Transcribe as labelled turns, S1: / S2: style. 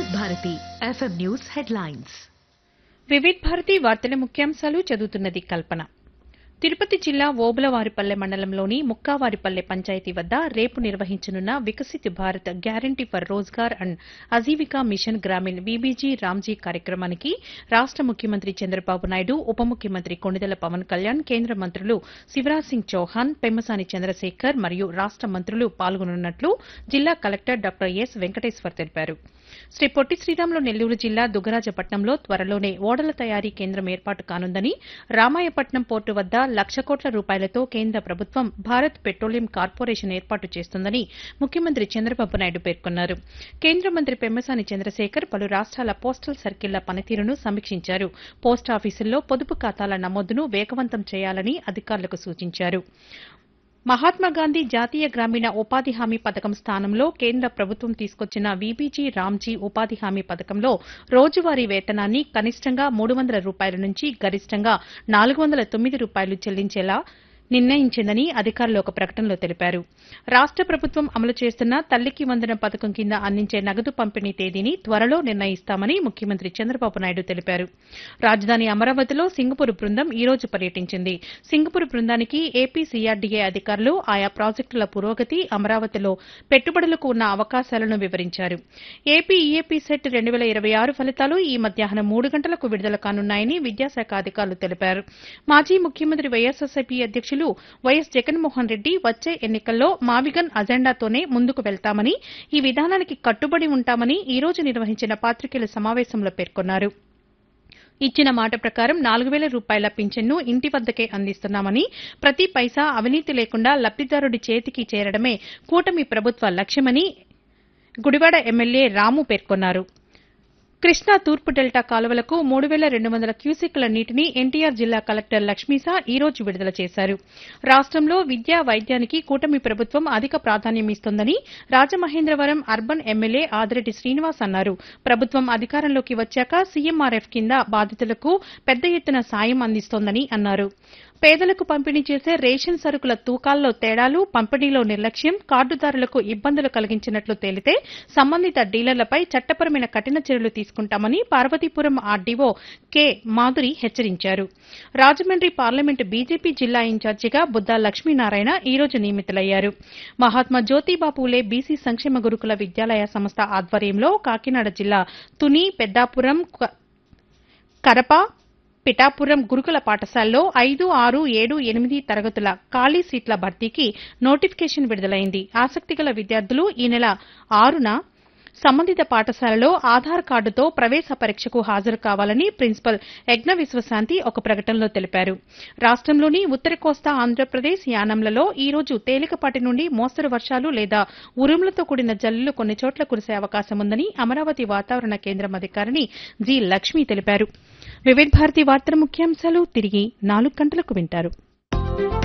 S1: Vividh Bharati FM news headlines
S2: Vividh Bharati వార్తల ముఖ్యాంశాలు చదువుతున్నది కల్పన తిరుపతి జిల్లా ఓబులవారిపల్లె మండలంలోని ముక్కావారిపల్లె పంచాయతీ వద్ద రేపు నిర్వహించనున్న Viksit Bharat guarantee for Rozgar and Ajeevika mission Gramin VBG Ramji కార్యక్రమానికి రాష్ట ముఖ్యమంత్రి చంద్రబాబు నాయుడు ఉప ముఖ్యమంత్రి కొణిదెల పవన్ కళ్యాణ్ కేంద్ర మంత్రులు శివరాజ్ సింగ్ చౌహాన్ పెమ్మసాని చంద్రశేఖర్ మరియు రాష్ట మంత్రులు పాల్గొనున్నట్లు జిల్లా కలెక్టర్ డాక్టర్ ఎస్ వెంకటేశ్వర్ తెలిపారు శ్రీ పొట్టి శ్రీరాములు నెల్లూరు జిల్లా దుగ్గరాజపట్నంలో త్వరలోనే ఓడల తయారీ కేంద్రం ఏర్పాటు కానుందని రామాయపట్నం పోర్టు వద్ద లక్ష కోట్ల రూపాయలతో కేంద్ర ప్రభుత్వం భారత్ పెట్రోలియం కార్పొరేషన్ ఏర్పాటు చేస్తుందని ముఖ్యమంత్రి చంద్రబాబు నాయుడు పేర్కొన్నారు కేంద్ర మంత్రి పెమ్మసాని చంద్రశేఖర్ పలు రాష్ట్రాల పోస్టల్ సర్కిళ్ల పనితీరును సమీక్షించారు పోస్టాఫీసుల్లో పొదుపు ఖాతాల నమోదును వేగవంతం చేయాలని అధికారులకు సూచించారు మహాత్మాగాంధీ జాతీయ గ్రామీణ ఉపాధి హామీ పథకం స్థానంలో కేంద్ర ప్రభుత్వం తీసుకొచ్చిన వీబీజీ రామ్జీ ఉపాధి హామీ పథకంలో రోజువారీ వేతనాన్ని కనిష్టంగా మూడు వందల రూపాయల నుంచి గరిష్టంగా నాలుగు వందల తొమ్మిది రూపాయలు చెల్లించేలా నిర్ణయించిందని అధికారులు ఒక ప్రకటనలో తెలిపారు రాష్ట ప్రభుత్వం అమలు చేస్తున్న తల్లికి వందనం పథకం కింద అందించే నగదు పంపిణీ తేదీని త్వరలో నిర్ణయిస్తామని ముఖ్యమంత్రి చంద్రబాబు నాయుడు తెలిపారు రాజధాని అమరావతిలో సింగపూర్ బృందం ఈ రోజు పర్యటించింది సింగపూర్ బృందానికి ఏపీ సీఆర్డీఏ అధికారులు ఆయా ప్రాజెక్టుల పురోగతి అమరావతిలో పెట్టుబడులకు ఉన్న అవకాశాలను వివరించారు ఏపీ ఈఏపీ సెట్ రెండు వేల ఇరవై ఆరు ఫలితాలు ఈ మధ్యాహ్నం మూడు గంటలకు విడుదల కానున్నాయని విద్యాశాఖ అధికారులు తెలిపారు మాజీ ముఖ్యమంత్రి వైఎస్సార్సీపీ అధ్యక్షులు వైఎస్ జగన్మోహన్ రెడ్డి వచ్చే ఎన్నికల్లో మావిగన్ అజెండాతోనే ముందుకు వెళ్తామని ఈ విధానానికి కట్టుబడి ఉంటామని ఈ రోజు నిర్వహించిన పాత్రికేయుల సమావేశంలో పేర్కొన్నారు ఇచ్చిన మాట ప్రకారం నాలుగు వేల రూపాయల పింఛన్ను ఇంటి వద్దకే అందిస్తున్నామని ప్రతి పైసా అవినీతి లేకుండా లబ్దిదారుడి చేతికి చేరడమే కూటమి ప్రభుత్వ లక్ష్యమని గుడివాడ ఎమ్మెల్యే రాము పేర్కొన్నారు కృష్ణా తూర్పు డెల్టా కాలువలకు మూడు వేల రెండు వందల క్యూసెక్ల నీటిని ఎన్టీఆర్ జిల్లా కలెక్టర్ లక్ష్మీసా ఈ రోజు విడుదల చేశారు రాష్టంలో విద్యా వైద్యానికి కూటమి ప్రభుత్వం అధిక ప్రాధాన్యమిస్తోందని రాజమహేంద్రవరం అర్బన్ ఎమ్మెల్యే ఆదిరెడ్డి శ్రీనివాస్ అన్నారు ప్రభుత్వం అధికారంలోకి వచ్చాక సీఎంఆర్ఎఫ్ కింద బాధితులకు పెద్ద ఎత్తున సాయం అందిస్తోందని అన్నారు పేదలకు పంపిణీ చేసే రేషన్ సరుకుల తూకాల్లో తేడాలు పంపిణీలో నిర్లక్ష్యం కార్డుదారులకు ఇబ్బందులు కలిగించినట్లు తేలితే సంబంధిత డీలర్లపై చట్టపరమైన కఠిన చర్యలు తీసుకుంటామని పార్వతీపురం ఆర్డీఓ కె మాధురి హెచ్చరించారు రాజమండ్రి పార్లమెంటు బీజేపీ జిల్లా ఇన్ఛార్జిగా బుద్దా లక్ష్మీనారాయణ ఈ రోజు నియమితులయ్యారు మహాత్మా జ్యోతిబా పూలే బీసీ సంక్షేమ గురుకుల విద్యాలయ సంస్థ ఆధ్వర్యంలో కాకినాడ జిల్లా తుని పెద్దాపురం క- కరప పిఠాపురం గురుకుల పాఠశాలలో ఐదు ఆరు ఏడు ఎనిమిది తరగతుల ఖాళీ సీట్ల భర్తీకి నోటిఫికేషన్ విడుదలైంది ఆసక్తిగల విద్యార్థులు ఈ నెల ఆరున సంబంధిత పాఠశాలలో ఆధార్ కార్డుతో ప్రవేశ పరీక్షకు హాజరు కావాలని ప్రిన్సిపల్ యజ్ఞ విశ్వశాంతి ఒక ప్రకటనలో తెలిపారు రాష్టంలోని ఉత్తర కోస్తా ఆంధ్రప్రదేశ్ యానంలలో ఈ రోజు తేలికపాటి నుండి మోస్తరు వర్షాలు లేదా ఉరుములతో కూడిన జల్లులు కొన్ని చోట్ల కురిసే అవకాశం ఉందని అమరావతి వాతావరణ కేంద్రం అధికారిని జి లక్ష్మి తెలిపారు వివిధ భారతి వార్తల ముఖ్యాంశాలు తిరిగి నాలుగు గంటలకు వింటారు